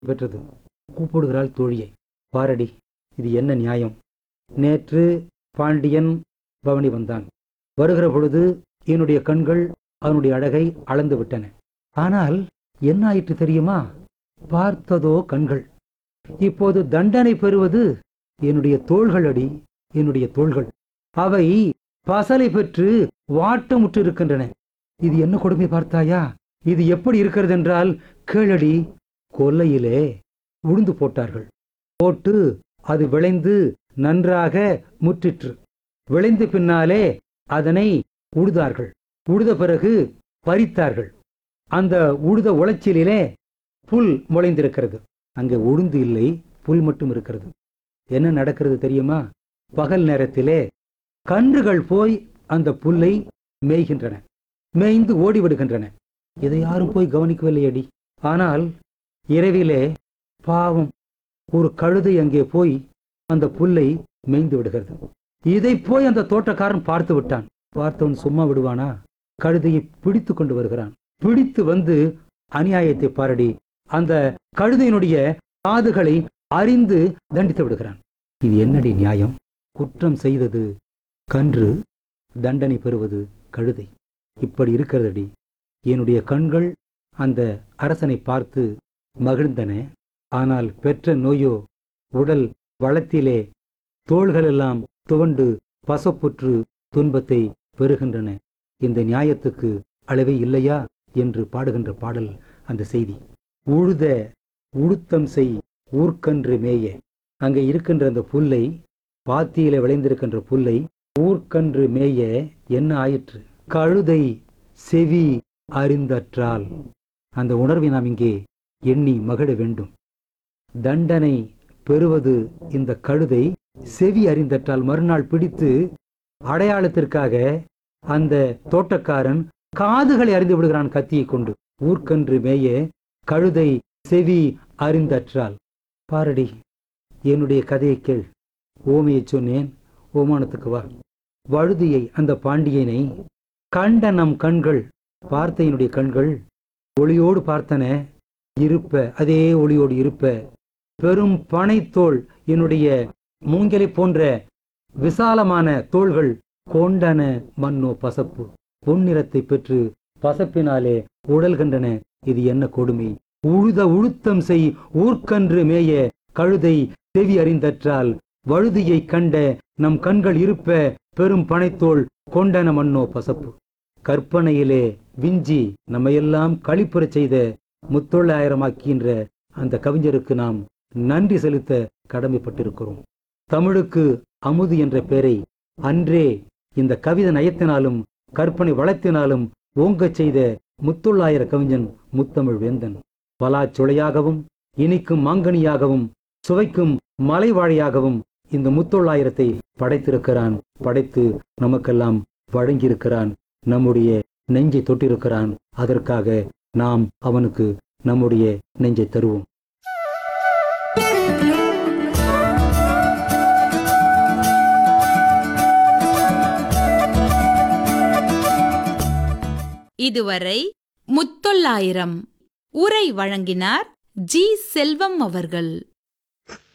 பெற்றது கூப்பிடுகிறாள் தோழியை பாரடி இது என்ன நியாயம் நேற்று பாண்டியன் பவனி வந்தான் வருகிற பொழுது என்னுடைய கண்கள் அவனுடைய அழகை அளந்து விட்டன ஆனால் என்ன ஆயிற்று தெரியுமா பார்த்ததோ கண்கள் இப்போது தண்டனை பெறுவது என்னுடைய தோள்கள் அடி என்னுடைய தோள்கள் அவை பசலை பெற்று வாட்டமுற்று இருக்கின்றன இது என்ன கொடுமை பார்த்தாயா இது எப்படி இருக்கிறது என்றால் கேளடி கொல்லையிலே உளுந்து போட்டார்கள் போட்டு அது விளைந்து நன்றாக முற்றிற்று விளைந்த பின்னாலே அதனை உழுதார்கள் உழுத பிறகு பறித்தார்கள் அந்த உழுத உளைச்சலிலே புல் முளைந்திருக்கிறது அங்கே உளுந்து இல்லை புல் மட்டும் இருக்கிறது என்ன நடக்கிறது தெரியுமா பகல் நேரத்திலே கன்றுகள் போய் அந்த புல்லை மேய்கின்றன மேய்ந்து ஓடிவிடுகின்றன இதை யாரும் போய் கவனிக்கவில்லையடி ஆனால் இரவிலே பாவம் ஒரு கழுதை அங்கே போய் அந்த புல்லை மேய்ந்து விடுகிறது இதை போய் அந்த தோட்டக்காரன் பார்த்து விட்டான் பார்த்தவன் சும்மா விடுவானா கழுதையை பிடித்து கொண்டு வருகிறான் பிடித்து வந்து அநியாயத்தை பாரடி அந்த கழுதையினுடைய காதுகளை அறிந்து தண்டித்து விடுகிறான் இது என்னடி நியாயம் குற்றம் செய்தது கன்று தண்டனை பெறுவது கழுதை இப்படி இருக்கிறதடி என்னுடைய கண்கள் அந்த அரசனை பார்த்து மகிழ்ந்தன ஆனால் பெற்ற நோயோ உடல் வளத்திலே தோள்களெல்லாம் துவண்டு பசப்புற்று துன்பத்தை பெறுகின்றன இந்த நியாயத்துக்கு அளவே இல்லையா என்று பாடுகின்ற பாடல் அந்த செய்தி உழுத உழுத்தம் செய் ஊர்க்கன்று மேய அங்கே இருக்கின்ற அந்த புல்லை பாத்தியில விளைந்திருக்கின்ற புல்லை ஊர்க்கன்று மேய என்ன ஆயிற்று கழுதை செவி அறிந்தற்றால் அந்த உணர்வை நாம் இங்கே எண்ணி மகிழ வேண்டும் தண்டனை பெறுவது இந்த கழுதை செவி அறிந்தற்றால் மறுநாள் பிடித்து அடையாளத்திற்காக அந்த தோட்டக்காரன் காதுகளை அறிந்து விடுகிறான் கத்தியை கொண்டு ஊர்க்கன்று மேய கழுதை செவி அறிந்தற்றால் பாரடி என்னுடைய கதையை கேள் ஓமையை சொன்னேன் ஓமானத்துக்கு வா வழுதியை அந்த பாண்டியனை கண்ட நம் கண்கள் பார்த்த என்னுடைய கண்கள் ஒளியோடு பார்த்தன இருப்ப அதே ஒளியோடு இருப்ப பெரும் பனைத்தோள் என்னுடைய மூங்கலை போன்ற விசாலமான தோள்கள் கொண்டன மன்னோ பசப்பு பொன்னிறத்தை பெற்று பசப்பினாலே உழல்கின்றன இது என்ன கொடுமை உழுத உழுத்தம் செய் ஊர்க்கன்று மேய கழுதை செவி அறிந்தற்றால் வழுதியை கண்ட நம் கண்கள் இருப்ப பெரும் பனைத்தோள் கொண்டன மன்னோ பசப்பு கற்பனையிலே விஞ்சி நம்மையெல்லாம் களிப்புறச் செய்த முத்தொள்ளாயிரமாக்கின்ற அந்த கவிஞருக்கு நாம் நன்றி செலுத்த கடமைப்பட்டிருக்கிறோம் தமிழுக்கு அமுது என்ற பெயரை அன்றே இந்த கவிதை நயத்தினாலும் கற்பனை வளத்தினாலும் ஓங்கச் செய்த முத்தொள்ளாயிர கவிஞன் முத்தமிழ் வேந்தன் பலாச்சுளையாகவும் இனிக்கும் மாங்கனியாகவும் சுவைக்கும் மலைவாழையாகவும் இந்த முத்தொள்ளாயிரத்தை படைத்திருக்கிறான் படைத்து நமக்கெல்லாம் வழங்கியிருக்கிறான் நம்முடைய நெஞ்சை தொட்டிருக்கிறான் அதற்காக நாம் அவனுக்கு நம்முடைய நெஞ்சை தருவோம் இதுவரை முத்தொள்ளாயிரம் உரை வழங்கினார் ஜி செல்வம் அவர்கள்